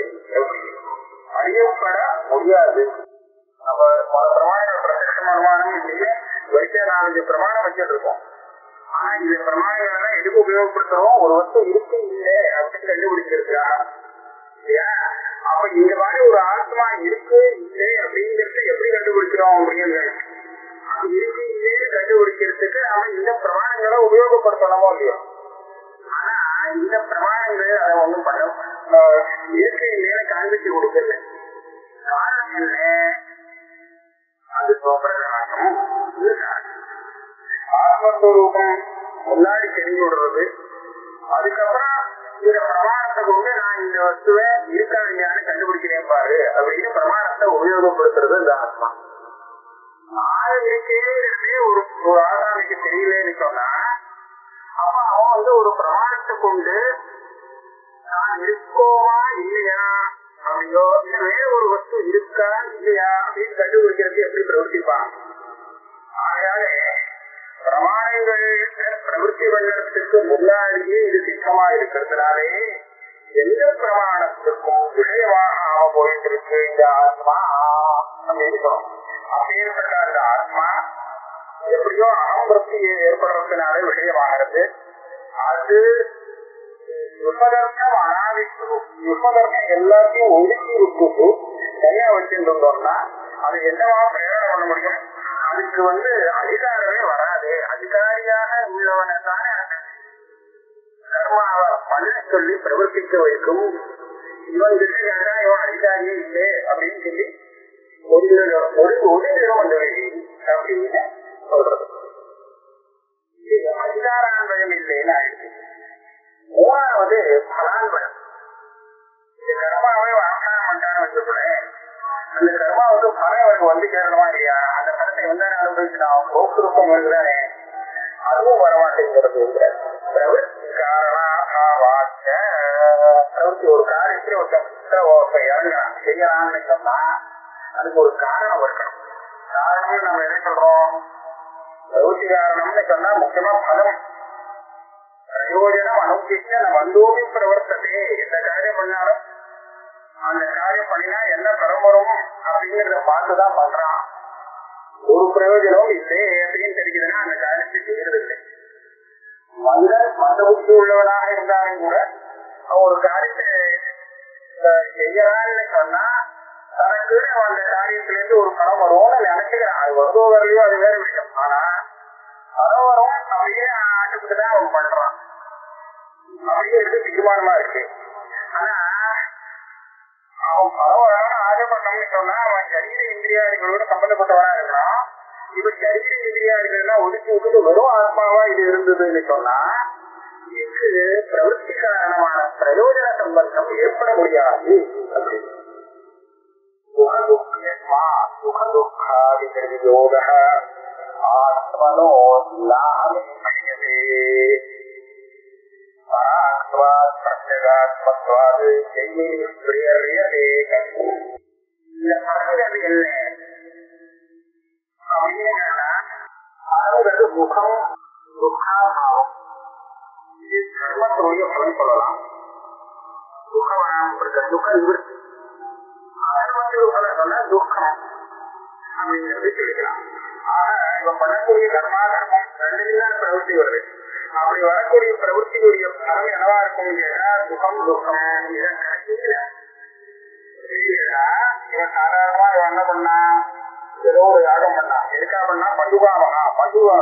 அறியப்பட முடியாது நம்ம பல பிரமாணங்கள் பிரத்யட்ச அனுமானம் இல்லையே வரிசையா நாலஞ்சு பிரமாணம் வச்சுட்டு இருக்கோம் ஆனா இந்த பிரமாணங்கள் எல்லாம் எதுக்கு உபயோகப்படுத்துறோம் ஒரு வஸ்து இருக்கு இல்லை அப்படின்னு கண்டுபிடிச்சிருக்கா இல்லையா அப்ப இந்த மாதிரி ஒரு ஆத்மா இருக்கு இல்லை அப்படிங்கறத எப்படி கண்டுபிடிக்கிறோம் அப்படின்னு அது இருக்கு இல்லைன்னு கண்டுபிடிக்கிறதுக்கு அவன் இந்த பிரமாணங்களை உபயோகப்படுத்தணுமோ இல்லையோ ஆனா இந்த பிரமாணங்கள் அதை ஒண்ணும் பண்ண அஹ், இயற்கை இல்லைன்னு காண்பிச்சு கொடுக்கல காரணம் என்ன அது சோபிரகாசம் இது காரணம். ஆத்மஸ்வரூபம் முன்னாடி தெரிஞ்சு விடுறது அதுக்கப்புறம் இந்த பிரமாணத்தை கொண்டு நான் இந்த வஸ்துவை இருக்கா இல்லையான்னு கண்டுபிடிக்கிறேன் பாரு அப்படின்னு பிரமாணத்தை உபயோகப்படுத்துறது இந்த ஆத்மா நான் இருக்கேங்கிறதே ஒரு ஒரு ஆசாமிக்கு தெரியலன்னு சொன்னா அப்ப அவன் வந்து ஒரு பிரமாணத்தை கொண்டு நான் இருக்கோமா இல்லையா அப்படியோ இல்ல வேற ஒரு வஸ்து இருக்கா இல்லையா அப்படின்னு கண்டுபிடிக்கிறது எப்படி பிரவர்த்திப்பான் ஆகையாலே பிரமாணங்கள் பிரவருத்தி பண்ணறதுக்கு முன்னாடியே இது சித்தமா இருக்கிறதுனாலே எந்த பிரமாணத்துக்கும் விஷயமாக ஆக போயிட்டு இருக்கு இந்த ஆத்மா அப்படின்னு சொல்லணும் அப்பேற்பட்ட அந்த ஆத்மா எப்படியோ அகம்பிருத்தி ஏற்படுறதுனால விஷயமாகிறது அது யுகதர்க்கம் அனாதிக்கு யுகதர்க்கம் எல்லாத்தையும் ஒதுக்கி விட்டுட்டு தனியா வச்சிருந்தோம்னா அது என்னவா பிரயோகம் பண்ண முடியும் அதுக்கு வந்து அதிகாரமே வராது அதிகாரியாக உள்ளவனை தானே அந்த கர்மாவை பண்ண சொல்லி பிரவர்த்திக்க வைக்கும் இவன் கிட்ட கேட்டா இவன் அதிகாரியே இல்லை அப்படின்னு சொல்லி ஒதுங்கிடும் ஒரு ஒதுங்கிடும் அந்த வழி அப்படின்னு சொல்றது இது அதிகாரான்வயம் இல்லைன்னு ஆயிடுச்சு மூணாவது பலான்வயம் இந்த கர்மாவை வாசனம் பண்ணான்னு வச்சுக்கோங்களேன் அந்த கர்மாவுக்கு பலம் அவருக்கு வந்து சேரணுமா இல்லையா அந்த பலத்தை வந்தானே அனுபவிச்சுட்டான் கோப்புருப்பம் வருகிறானே அதுவும் வரமாட்டேங்கிறது பிரவருத்தி பிரவೃತ್ತಿ ஒரு காரியத்துல ஒருத்தன் ஒருத்தன் இறங்குறான் செய்யறான்னு சொன்னா அதுக்கு ஒரு காரணம் இருக்கணும் காரணம்னு நம்ம என்ன சொல்றோம் பிரவೃತ್ತಿ காரணம்னு சொன்னா முக்கியமா பலம் பிரயோஜனம் அனுப்பிச்ச நம்ம வந்தோமி பிரவர்த்ததே எந்த காரியம் பண்ணாலும் அந்த காரியம் பண்ணினா என்ன பலம் வரும் அப்படிங்கறத பார்த்துதான் பண்றான் ஒரு பிரயோஜனமும் இல்லை அப்படின்னு தெரிஞ்சதுன்னா அந்த காரியத்தை செய்யறது இல்லை மனிதன் மந்த புத்தி உள்ளவனாக இருந்தாலும் கூட அவன் ஒரு காரியத்தை அஹ், செய்யறான்னு சொன்னா தனக்கு அவன் அந்த காரியத்துல இருந்து ஒரு பணம் வரும்னு நினைச்சுக்கிறான் அது வருதோ வரலையோ அது வேற விஷயம் ஆனா பணம் வரும் அப்படியே ஆட்டுக்கிட்டு தான் அவன் பண்றான் அப்படிங்கிறது தீர்மானமா இருக்கு ஆனா அவன் பணம் வரணும்னு ஆசைப்பட்டோம்னு சொன்னா அவன் சரீர இந்திரியாதிகளோட சம்பந்தப்பட்டவனா இருக்கிறான் இப்ப சரீர இந்திரியாதிகள் எல்லாம் ஒதுக்கி விட்டுட்டு வெறும் ஆத்மாவா இது இருந்ததுன்னு சொன்னா இது பிரவೃತ್ತಿ காரணமான பிரயோஜன சம்பந்தம் ஏற்பட முடியாது அப்படின்னு சுகதுக்கமா சுகதுக்காதியோக ஆத்மனோ நாமேயதே பராத்வாத் பிரத்யகாத்மத்வாது ஜெய்மினி பிரியரியதே இந்த பரங்கிறது என்ன அப்படின்னு கேட்டா பரங்கிறது முகம் துக்காபாவம் இது கர்மத்துடைய பலன் சொல்லலாம் துக்கம் துக்க நிவர்த்தி கர்மத்துக்கு பலன் சொன்னா துக்கம் அப்படிங்கிறது சொல்லிக்கலாம் ஆக இவன் பண்ணக்கூடிய கர்மா கர்மம் ரெண்டுலையும் தான் பிரவೃತ್ತಿ வருது அப்படி வரக்கூடிய பிரவೃತ್ತಿயுடைய பலன் என்னவா இருக்கும் கேட்டா சுகம் துக்கம் இதன் கடைசியில கேட்டா இவன் சாதாரணமா இவன் என்ன பண்ணா ஏதோ ஒரு யாகம் பண்ணான் எதுக்கா பண்ணா பசுகாமகா பசுவா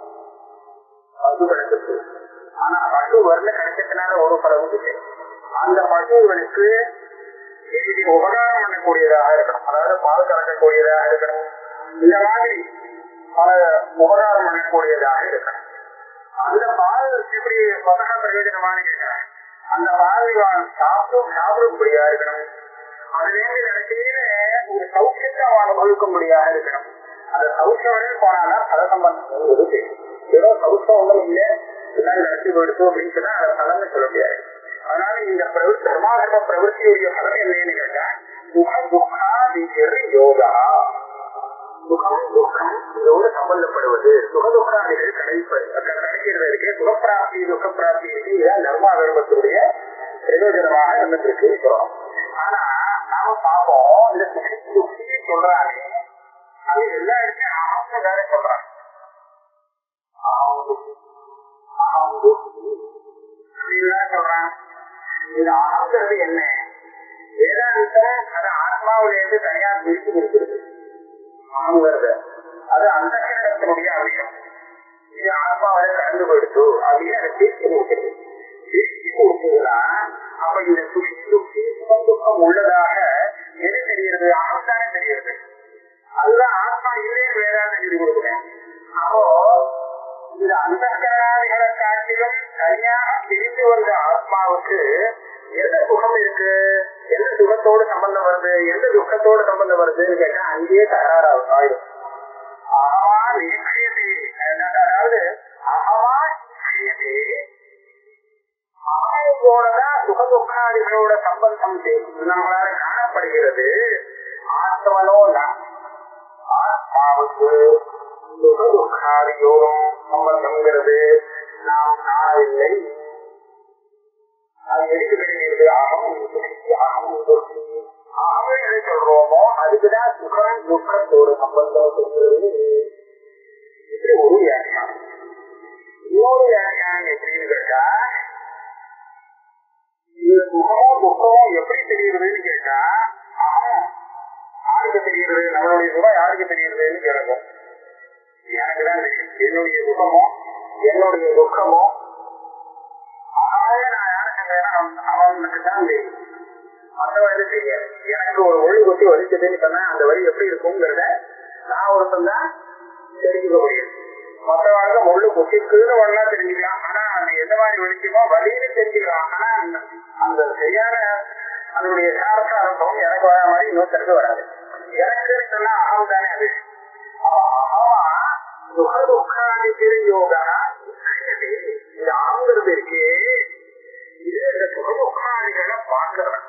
பசு கிடைச்சிருக்கு ஆனா பசு வரல கிடைச்சதுனால ஒரு பல உண்டு அந்த பசுகளுக்கு இது உபகாரம் பண்ணக்கூடியதாக இருக்கணும் அதாவது பால் கறக்கக்கூடியதாக இருக்கணும் இந்த மாதிரி பல உபகாரம் பண்ணக்கூடியதாக இருக்கணும் அந்த பால் எப்படி பசக பிரயோஜனமானு கேட்கிறேன் அந்த பால் இவன் சாப்பிட்டு சாப்பிடக்கூடியதா இருக்கணும் அதுலேருந்து நினைச்சீங்க ஒரு சௌக்கியத்தை அவன் அனுபவிக்கும்படியாக இருக்கணும் அந்த சௌக்கியம் வரையும் போனாதான் பல சம்பந்தம் ஒரு தெரியும் ஏதோ சௌக்கியம் ஒன்றும் இல்லை எல்லாம் நடத்தி போயிடுச்சு அப்படின்னு சொன்னா அதை பலன்னு சொல்ல முடியாது அதனால இந்த பிரவൃத்தி கர்மாகர்ம பிரவൃத்தியுடைய பலன் என்னன்னு கேட்டா சுக துக்காதிகர் யோகா சுகம் துக்கம் இதோடு சம்பந்தப்படுவது சுகதுக்காதிகள் கிடைப்பது கிடைக்கிறது இருக்கு சுகப்பிராப்தி துக்கப்பிராப்தி இருக்கு இதுதான் தர்மாகர்மத்துடைய பிரயோஜனமாக இருந்துட்டு இருக்கு சொல்றோம் ஆனா நாம பார்ப்போம் இந்த சுகி துக்கி சொல்றாங்க அது எல்லா இடத்தையும் ஆஹம்னு வேற சொல்றாங்க ஆஹம் துக்கி ஆஹம் துக்கி அப்படின்லாம் சொல்றாங்க இந்த ஆஹங்கிறது என்ன வேதாந்தம் அது ஆத்மாவில இருந்து தனியா பிரிச்சு கொடுக்கிறது ஆங்கிறது அது அந்த கிரகத்தினுடைய அவசியம் இது ஆத்மாவில கலந்து போயிடுச்சு அப்படின்னு அதை பிரிச்சு கொடுக்கிறது பிரிச்சு கொடுத்ததுன்னா அப்ப இந்த சுஷி துக்கி சுகம் துக்கம் உள்ளதாக எது தெரிகிறது ஆகம் தானே தெரிகிறது அதுதான் ஆத்மா இல்லைன்னு வேதாந்தம் சொல்லி கொடுக்குறேன் அப்போ இந்த அந்த கரணாதிகளை காட்டிலும் தனியாக பிரிந்து வந்த ஆத்மாவுக்கு எந்த சுகம் இருக்கு எந்த சுகத்தோடு சம்பந்தம் வருது எந்த துக்கத்தோடு சம்பந்தம் வருதுன்னு கேட்டா அங்கேயே தகராறு ஆயிடும் அகமா நிச்சயத்தை அதாவது அகமா நிச்சயத்தை அகமோடதான் சுக துக்காதிகளோட சம்பந்தம் நம்மளால காணப்படுகிறது ஆத்மனோ ஆத்மாவுக்கு சுக துக்காதியோடும் சம்பந்தம்ங்கிறது நாம் காணவில்லை அது எதுக்கு கிடைக்கிறது அகம் சுகி அகம் துக்கி அகம் எதை சொல்றோமோ அதுக்குதான் சுகம் துக்கத்தோடு சம்பந்தம் சொல்கிறது இது ஒரு வியாக்கியானம் இன்னொரு வியாக்கியானம் எப்படின்னு கேட்டா இந்த சுகமோ துக்கமோ எப்படி தெரியுதுன்னு கேட்டா அகம் யாருக்கு தெரியுது நம்மளுடைய சுகம் யாருக்கு தெரியுதுன்னு கேட்கும் எனக்குதான் தெரியும் என்னுடைய சுகமோ என்னுடைய துக்கமோ அவனே நான் யாரு சொல்றேன்னா அவனுக்கு தான் தெரியும் மற்றவன் எது தெரியாது எனக்கு ஒரு ஒளி கொட்டி வலிச்சதுன்னு சொன்னா அந்த வழி எப்படி இருக்குங்கிறத நான் ஒருத்தன் தான் தெரிஞ்சுக்க முடியும் மற்றவனுக்கு முள்ளு கொட்டிருக்குன்னு ஒன்னா தெரிஞ்சுக்கலாம் ஆனா அது எந்த மாதிரி வலிக்குமோ வலின்னு தெரிஞ்சுக்கலாம் ஆனா அந்த- அந்த சரியான அதனுடைய சாரச அனுபவம் எனக்கு வர மாதிரி இன்னொருத்தருக்கு வராது எனக்கு சொன்னா அகம் தானே அது அப்ப அகமா சுக துக்காதி யோகா இந்த ஆங்கிறது இருக்கே இது இந்த சுகதுக்காதிகளை பார்க்கிறவன்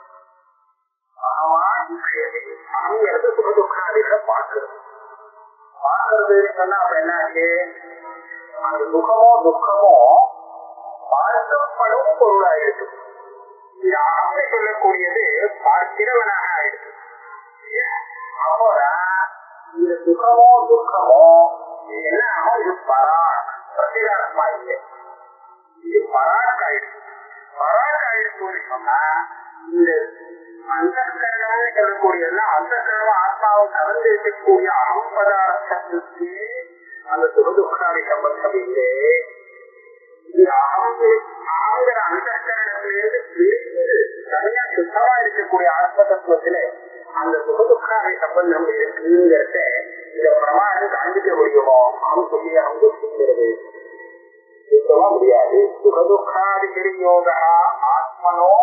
பகவான் விஷயத்தை அங்கிறது சுகதுக்காதிகளை பார்க்கிறது பார்க்கறதுன்னு சொன்னா அப்ப என்ன ஆச்சு அந்த சுகமோ துக்கமோ பார்க்கப்படும் பொருளாயிருக்கு இந்த அகத்தை சொல்லக்கூடியது பார்க்கிறவனாக ஆயிருக்கு அப்போதான் இந்த சுகமோ துக்கமோ இது என்ன ஆகும் இது பராக் பிரத்யேகாத்மா இல்லை இது பராக் ஆயிடுச்சு பராக் ஆயிடுச்சுன்னு சொன்னா இந்த அந்தக்கரணம்னு சொல்லக்கூடியதெல்லாம் அந்தக்கரணம் ஆத்மாவும் கலந்து இருக்கக்கூடிய அகம் பதார்த்தத்துக்கு அந்த சுகதுக்காரி சம்பந்தம் இல்லை இது அகம் அகங்கிற அந்தக்கரணத்திலிருந்து பிரிந்து தனியா சுத்தமா இருக்கக்கூடிய ஆத்ம தத்துவத்திலே அந்த சுகதுக்காரி சம்பந்தம் இருக்குங்கிறத இந்த பிரமாணம் காண்பிக்க முடியுமோ அவன் சொல்லி அவங்க சொல்கிறது சுத்தமா முடியாது சுகதுக்காதிகரி யோகா ஆத்மனோ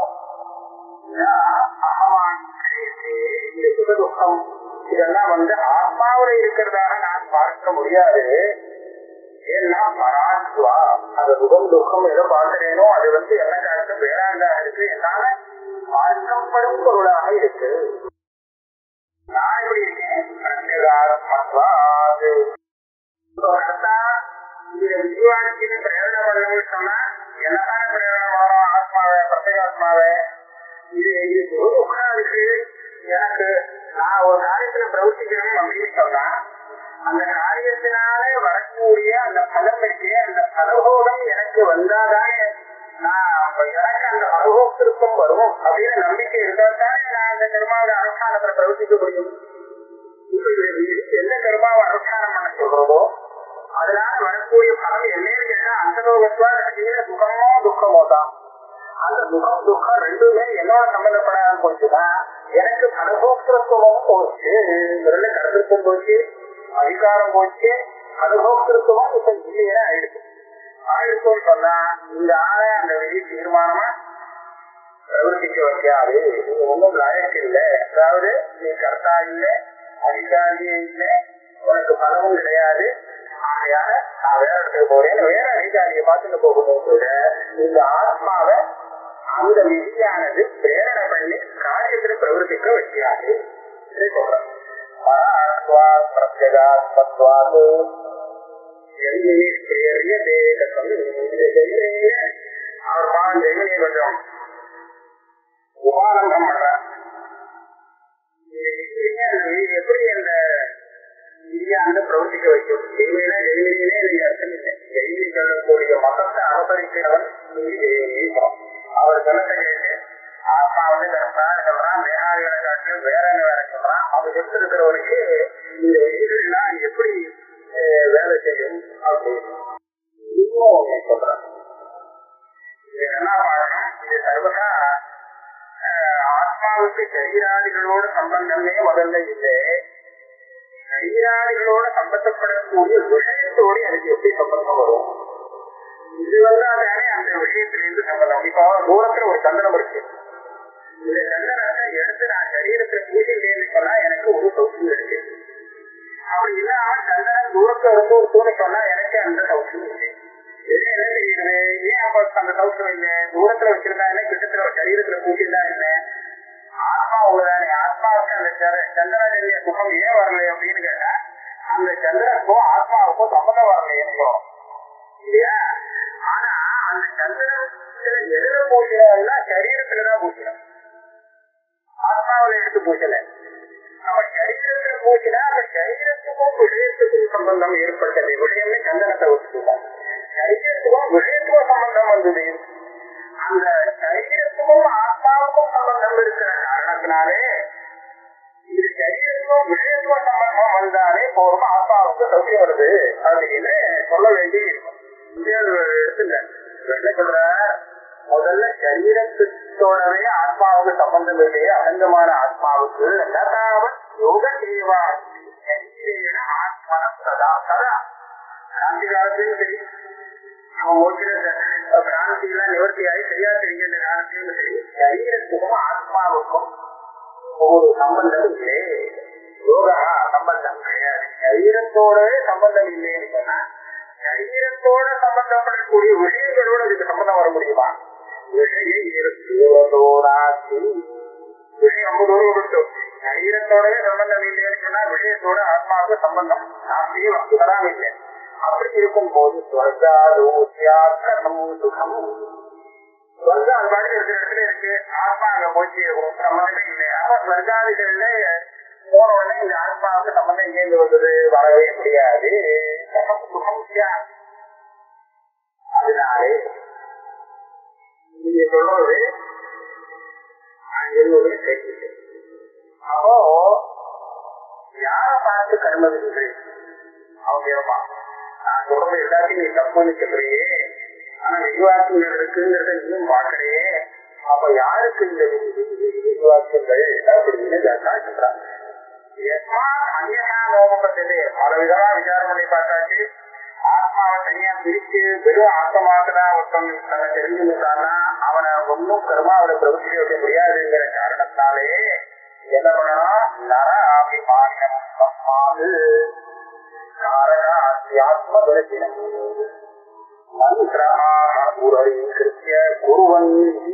அகவான் இந்த சுகதுக்கம் இதெல்லாம் வந்து ஆத்மாவில இருக்கிறதாக நான் பார்க்க முடியாது ஏன்னா பராத்வா அது சுகம் துக்கம் எதை பார்க்கிறேனோ அது வந்து என்ன காலத்து வேறாண்டா இருக்கு என்னால பார்க்கப்படும் பொருளாக இருக்கு நான் எப்படி இருக்கேன் பிரத்யேகாத்மத்வாது கர்த்தா இந்த விஜயவாக்கிய பிரேரணை பண்ணணும்னு சொன்னா என்னதான பிரேரணை பண்ணணும் ஆத்மாவை பிரத்யேகாத்மாவை இது இது துக்கா இருக்கு எனக்கு நான் ஒரு காரியத்துல பிரவர்த்திக்கணும் அப்படின்னு சொன்னா அந்த காரியத்தினாலே வரக்கூடிய அந்த பலம் இருக்கு அந்த பலபோகம் எனக்கு வந்தாதானே நான் எனக்கு அந்த அனுபவத்திற்கும் வரும் அப்படின்னு நம்பிக்கை இருந்தா தானே நான் அந்த கர்மாவோட அனுஷ்டானத்தை பிரவர்த்திக்க முடியும் இப்ப இது எந்த கர்மாவை அனுஷ்டானம் பண்ண சொல்றதோ அதனால வரக்கூடிய பலம் என்னன்னு கேட்டா அந்தலோகத்துவா கடைசியில சுகமோ துக்கமோ தான் அந்த சுகம் துக்கம் ரெண்டுமே என்னோட சம்பந்தப்படாத போச்சுதான் எனக்கு அனுபவத்திற்குமும் போச்சு முதல்ல கருத்திற்கும் போச்சு அதிகாரம் போச்சு அனுபவத்திற்குமும் இப்ப இல்லையே ஆயிடுச்சு ஆயிடுச்சுன்னு சொன்னா இந்த ஆளை அந்த விதி தீர்மானமா பிரவர்த்திக்க வைக்காது இது ஒன்றும் லாயக்கு இல்லை அதாவது நீ கர்த்தா இல்லை அதிகாரியே இல்லை உனக்கு பலமும் கிடையாது ஆகையால நான் வேற இடத்துக்கு போறேன் வேற அதிகாரியை பார்த்துட்டு போகும்போது கூட இந்த ஆத்மாவை அந்த விதியானது பிரேரணை பண்ணி காரியத்துல பிரவர்த்திக்க வைக்காது சொல்றேன் பராத்வா பிரத்யகாத்மத்வாது அவர் பாடம் ஜெயினியை கொஞ்சம் உபாலம்பம் பண்றார் எப்படி அந்த இந்தியாண்டு பிரவர்த்திக்க வைக்கும் ஜெயினா ஜெயினிலே இது அர்த்தம் இல்லை ஜெயினி சொல்லக்கூடிய மதத்தை அபகரிக்கிறவன் ஜெயினிப்போம் அவர் சொன்னதை கேட்டு ஆத்மா வந்து கரெக்டா சொல்றான் தேகாதிகளை காட்டிலும் வேற வேற சொல்றான் அவன் எடுத்து இருக்கிறவனுக்கு இந்த விதிகள்லாம் எப்படி வேலை செய்யும் அப்படின்னு இன்னும் ஒண்ணு சொல்றான் என்ன பாக்கணும் இது சர்வதா ஆத்மாவுக்கு சரீராதிகளோட சம்பந்தமே முதல்ல இல்லை சரீராதிகளோட சம்பந்தப்படக்கூடிய விஷயத்தோடு எனக்கு எப்படி சம்பந்தம் வரும் இது வந்தாதானே அந்த விஷயத்திலிருந்து சம்பந்தம் இப்போ தூரத்துல ஒரு சந்தனம் இருக்கு இந்த சந்தனத்தை எடுத்து நான் சரீரத்துல பூசிட்டேன்னு சொன்னா எனக்கு ஒரு சௌக்கியம் இருக்கு அப்படி இல்லாம சந்தனம் தூரத்துல இருந்து ஒரு தூணை சொன்னா எனக்கு அந்த சௌக்கியம் இல்லை இது என்ன தெரியுது ஏன் அப்ப அந்த சௌக்கியம் இல்லை தூரத்துல வச்சிருந்தா என்ன கிட்டத்துல சரீரத்துல பூசிருந்தா என்ன ஆத்மா உள்ளதானே ஆத்மாவுக்கு அந்த சந்திரஜன்ய சுகம் ஏன் வரல அப்படின்னு கேட்டா அந்த சந்திரனுக்கும் ஆத்மாவுக்கும் சம்மந்தம் வரலையோ இல்லையா ஆனா அந்த சந்திரத்துல எதுல பூசினா சரீரத்துலதான் பூசிடும் ஆத்மாவில எடுத்து பூசல அப்ப சரீரத்துல பூசினா அப்ப சரீரத்துக்கும் விஷயத்துக்கும் சம்பந்தம் ஏற்பட்டது விஷயம்னு சந்தனத்தை வச்சுக்கலாம் சரீரத்துக்கும் விஷயத்துக்கும் சம்பந்தம் வந்தது அந்த சரீரத்துக்கும் ஆத்மாவுக்கும் சம்பந்தம் இருக்கிற காரணத்தினாலே இது சரீரத்துக்கும் விஷயத்துக்கும் சம்பந்தம் வந்தாலே போரும் ஆத்மாவுக்கு சௌக்கியம் வருது அப்படின்னு சொல்ல வேண்டி இருக்கும் எடுத்துல என்ன சொல்ற முதல்ல சரீரத்தோடவே ஆத்மாவுக்கு சம்பந்தம் இல்லையே அகங்கமான ஆத்மாவுக்கு நதாவத் யோக சேவா ஆத்மன சதா சதா காந்தி காலத்திலும் சரி அவன் மோட்ச பிராந்தி எல்லாம் நிவர்த்தி ஆகி சரியா தெரிகின்ற காலத்திலும் சரி சரீரத்துக்கும் ஆத்மாவுக்கும் ஒரு சம்பந்தம் இல்லை யோகா சம்பந்தம் கிடையாது சரீரத்தோடவே சம்பந்தம் இல்லைன்னு சொன்னா சரீரத்தோட சம்பந்தப்படக்கூடிய விஷயங்களோட இதுக்கு சம்பந்தம் வர முடியுமா விஷயோராசி விஷயம் ரொம்ப தூரம் விட்டு சரீரத்தோடவே சம்பந்தம் இல்லைன்னு சொன்னா விஷயத்தோட ஆத்மாவுக்கு சம்பந்தம் நாஸ்தியே வஸ்துதராம் இல்லை அப்படி இருக்கும் போது ஸ்வர்காதோசியாத்மம் சுகம் ஸ்வர்கம் அது பாட்டு இருக்கிற இடத்துல இருக்கு ஆத்மா அங்க போச்சு சம்பந்தமே இல்லை அப்ப ஸ்வர்காதிகள்ல போன உடனே இந்த ஆத்மாவுக்கு சம்பந்தம் எங்கேருந்து வந்தது வரவே முடியாது சுகம் சியாத். அதனாலே நீங்க சொல்றது என்னுடைய கேள்வி அப்போ யார பார்த்து கர்ம விதிகள் அவன் கேட்பான் நான் சொல்றது எல்லாத்தையும் நீ தப்புன்னு சொல்றியே ஆனா விசுவாசங்கள் இருக்குங்கிறத நீயும் பார்க்கறையே அப்ப யாருக்கு இந்த விசுவாசங்கள் அப்படின்னு காட்டுறாங்க எஸ்மா அந்நா நோமப்பட்டது பல விதமா விசாரம் பண்ணி பார்த்தாச்சு ஆத்மாவை தனியா பிரிச்சு வெறும் ஆத்மாத்துல ஒருத்தன் தன்னை தெரிஞ்சுட்டான்னா அவனை ஒன்னும் கர்மாவில பிரவர்த்தி வைக்க முடியாதுங்கிற காரணத்தாலே என்ன பண்ணணும் நர அபிமானியம் தஸ்மாது காரக அத்தியாத்ம பலத்தினம் மந்திராக உரீகிருத்திய குருவன்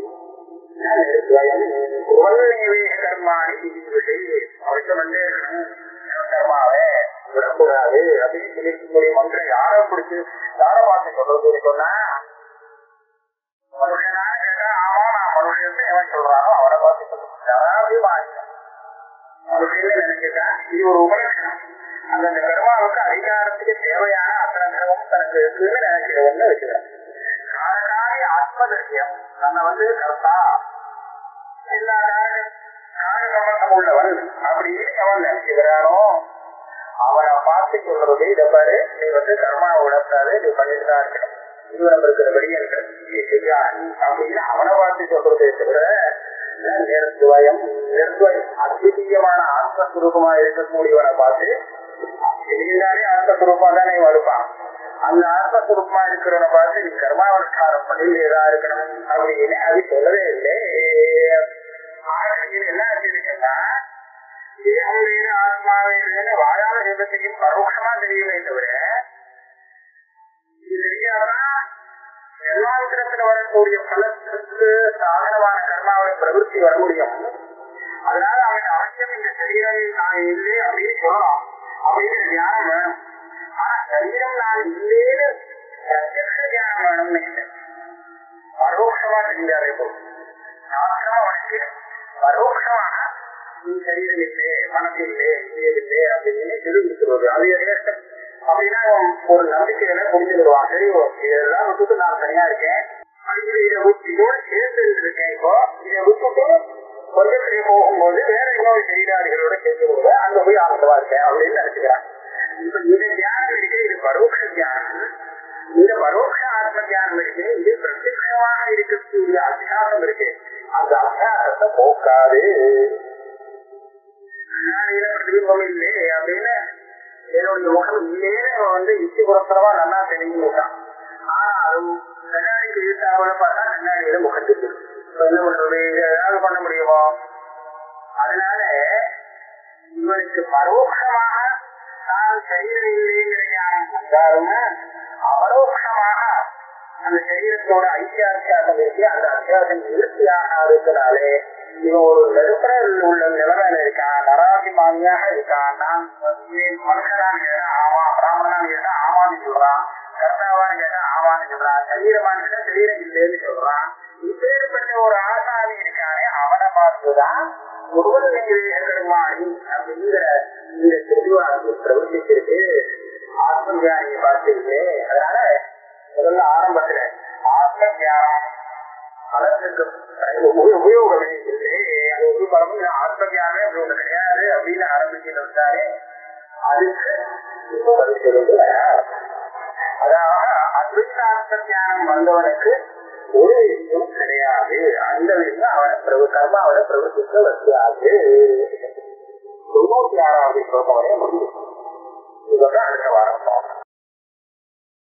குருவன்னேவே கர்மாணி விஷயே அவருக்கு வந்து கர்மாவே விடக்கூடாது அப்படின்னு சொல்லிக்கூடிய மந்திரம் யாரை பிடிச்சு யாரை பார்த்து சொல்றது சொன்னா மனுஷனா கேட்டா ஆமா நான் மனுஷன் எவன் சொல்றானோ அவனை பார்த்து சொல்லுங்க அபிமானியம் மனுஷன் நினைச்சிட்டான் இது ஒரு உபலட்சணம் அந்தந்த கர்மாவுக்கு அதிகாரத்துக்கு தேவையான அத்தனை கிரகமும் தனக்கு இருக்குன்னு நினைக்கிறவன்னு வச்சுக்கிறான் காரணாதி ஆத்மதர்யம் தன்னை வந்து கர்த்தா எல்லா காரண காரண சம்பந்தம் உள்ளவன் அப்படின்னு எவன் நினைச்சுக்கிறானோ அவனை பார்த்து சொல்றது இதை பாரு நீ வந்து கர்மா விடக்கூடாது நீ பண்ணிட்டு தான் இருக்கணும் இது நம்ம இருக்கிற வெளியன்கள் நீ செய்யா அப்படின்னு அவனை பார்த்து சொல்றதே தவிர நிர்துவயம் நிர்துவயம் அத்விதீயமான ஆத்மஸ்வரூபமா இருக்கக்கூடியவனை பார்த்து இருந்தாலே ஆத்மஸ்வரூபமா தானே இவன் இருப்பான் அந்த ஆத்மஸ்வரூபமா இருக்கிறவனை பார்த்து நீ கர்மாவனுஷ்டானம் பண்ணிட்டேதா இருக்கணும் அப்படின்னு அது சொல்லவே இல்லை ஆசிரியர் என்ன ஆச்சிருக்குன்னா தேகம் வேறு ஆத்மா வேறுன்னு வாழாத விபத்தையும் பரோட்சமா தெரியுமே தவிர இது தெரியாதான் எல்லாத்திரத்துல வரக்கூடிய பலத்துக்கு சாதனமான கர்மாவை பிரவருத்தி வர முடியும் அதனால அவன் அவசியம் இந்த சரீரம் நான் இல்லை அப்படின்னு சொல்லலாம் அப்படிங்கிற ஞானம் வேணும் ஆனா சரீரம் நான் இல்லேன்னு பிரத்யக்ஷ ஞானம் வேணும்னு இல்லை பரோட்சமா தெரிஞ்சாலே போதும் சாஸ்திரம் அவனுக்கு பரோட்சமாக நீ சரீரம் இல்லை மனசு இல்லை இந்தியம் இல்லை அப்படின்னு தெரிவிக்கிறது அது எதேஷ்டம் அப்படின்னா அவன் ஒரு நம்பிக்கையில புரிஞ்சுக்கிடுவான் சரி இதெல்லாம் விட்டுட்டு நான் தனியா இருக்கேன் அடுத்து இதை விட்டு இதோட சேர்ந்து இருக்கேன் இப்போ இதை விட்டுட்டு கொஞ்சத்துல போகும்போது வேற இன்னொரு செயலாளிகளோட சேர்ந்து போது அங்க போய் ஆனந்தமா இருக்கேன் அப்படின்னு நினைச்சுக்கிறான் இப்ப இந்த தியானம் இருக்கு இது பரோட்ச தியானம் இந்த பரோட்ச ஆத்ம தியானம் இருக்கு இது பிரத்யமாக இருக்கக்கூடிய அத்தியாசம் இருக்கு அந்த அத்தியாசத்தை போக்காது கண்ணாடியில பிரதிபிம்பம் இல்லை அப்படின்னு என்னுடைய முகம் இல்லேன்னு வந்து யுக்தி புரஸ்தரமா நல்லா தெரிஞ்சுட்டான் ஆனா அது கண்ணாடிக்கு ஈட்டாவோட பார்த்தா கண்ணாடியில முகம் தெரியும் இப்ப என்ன பண்றது இது ஏதாவது பண்ண முடியுமோ அதனால இவனுக்கு பரோட்சமாக தான் சரீரம் இல்லைங்கிற ஞானம் வந்தாலும் அபரோக்ஷமாக அந்த சரீரத்தோட ஐக்கிய அத்தியாசம் இருக்கு அந்த அத்தியாசம் நிவர்த்தியாக இருக்கிறாலே இவன் ஒரு நடுப்புற உள்ள நிலைமையில இருக்கான் நராபிமானியாக இருக்கான் நான் மனுஷனான்னு கேட்டா ஆமா பிராமணான்னு கேட்டா ஆமான்னு சொல்றான் கர்த்தாவான்னு கேட்டா ஆமான்னு சொல்றான் சரீரமான்னு கேட்டா சரீரம் இல்லைன்னு சொல்றான் இப்பேற்பட்ட ஒரு ஆசாமி இருக்கானே அவனை பார்த்துதான் ஒருவன் கருமாணி அப்படிங்கிற இந்த தெளிவாக பிரவர்த்திச்சிருக்கு ஆத்ம தியானியை பார்த்தீங்களே அதனால முதல்ல ஆரம்பத்துல ஆத்ம தியானம் பலத்துக்கு உபயோகமே இல்லை அது ஒரு பலமும் இல்லை. ஆத்ம தியானமே அப்படி ஒண்ணு கிடையாது அப்படின்னு ஆரம்பிச்சு வந்தாலே அதுக்கு இப்போ வருகிறது அதாவது அத்வைத ஆத்ம தியானம் வந்தவனுக்கு ஒரு விஷயம் கிடையாது அந்த விஷயம் அவனை பிரபு கர்மாவனை பிரவர்த்திக்க வச்சாது தொண்ணூத்தி ஆறாவது ஸ்லோகம் வரையும் முடியும் இதுதான் அடுத்த வாரம் பார்ப்போம்